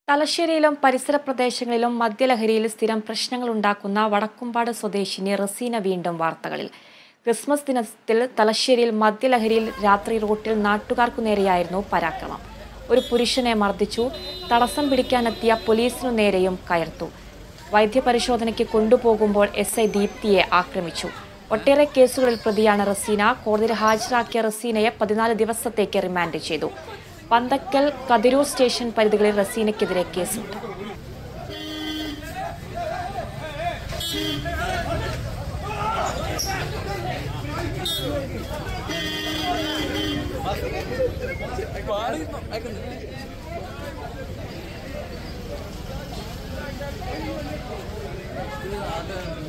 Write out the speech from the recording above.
തലശ്ശേരിയിലും പരിസര പ്രദേശങ്ങളിലും മദ്യലഹരിയിൽ സ്ഥിരം പ്രശ്നങ്ങൾ ഉണ്ടാക്കുന്ന വടക്കുംപാട് സ്വദേശിനി റസീന വീണ്ടും വാർത്തകളിൽ ക്രിസ്മസ് ദിനത്തിൽ തലശ്ശേരിയിൽ മദ്യലഹരിയിൽ രാത്രി റോട്ടിൽ നാട്ടുകാർക്കു നേരെയായിരുന്നു പരാക്രമം ഒരു പുരുഷനെ മർദ്ദിച്ചു തടസ്സം പിടിക്കാനെത്തിയ പോലീസിനു നേരെയും കയർത്തു വൈദ്യപരിശോധനയ്ക്ക് കൊണ്ടുപോകുമ്പോൾ എസ് ഐ ദീപ്തിയെ ആക്രമിച്ചു ഒട്ടേറെ കേസുകളിൽ പ്രതിയാണ് റസീന കോടതിയിൽ ഹാജരാക്കിയ റസീനയെ പതിനാല് ദിവസത്തേക്ക് റിമാൻഡ് ചെയ്തു പന്തക്കൽ കതിരൂർ സ്റ്റേഷൻ പരിധികളിൽ റസീനയ്ക്കെതിരെ കേസുണ്ട് ഇത്